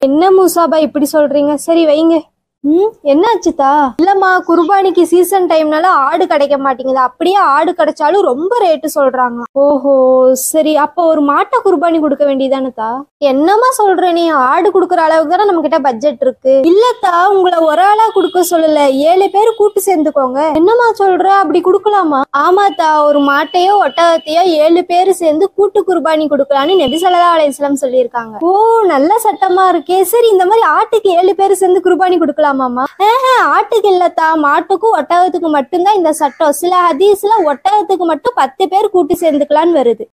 என்ன மூசாபா இப்படி சொல்றீங்க சரி வைங்க ம் என்னாச்சுதா இல்லம்மா குர்பானிக்கு சீசன் டைம்னால ஆடு கிடைக்க மாட்டேங்குது அப்படியே ஆடு கிடைச்சாலும் ரொம்ப ரேட்டு சொல்றாங்க ஓஹோ சரி அப்போ ஒரு மாட்டை குர்பானி கொடுக்க வேண்டியதானதா என்னம்மா சொல்ற நீ ஆடு கொடுக்குற அளவுக்கு தானே நம்ம கிட்ட பட்ஜெட் இருக்கு இல்லத்தா உங்களை ஒரு ஆளா கொடுக்க சொல்லல ஏழு பேர் கூட்டு சேர்ந்துக்கோங்க என்னம்மா சொல்ற அப்படி கொடுக்கலாமா ஆமாத்தா ஒரு மாட்டையோ ஒட்டகத்தையோ ஏழு பேர் சேர்ந்து கூட்டு குர்பானி கொடுக்கலான்னு நபி ஸல்லல்லாஹு அலைஹி வஸல்லம் சொல்லியிருக்காங்க ஓ நல்ல சட்டமா இருக்கே சரி இந்த மாதிரி ஆட்டுக்கு ஏழு பேர் சேர்ந்து குர்பானி கொடுக்கலாமாமா ஆஹ், ஆட்டுக்கு இல்லத்தா மாட்டுக்கும் ஒட்டகத்துக்கு மட்டும்தான் இந்த சட்டம் சில ஹதீஸ்ல ஒட்டகத்துக்கு மட்டும் பத்து பேர் கூட்டு சேர்ந்துக்கலான்னு வருது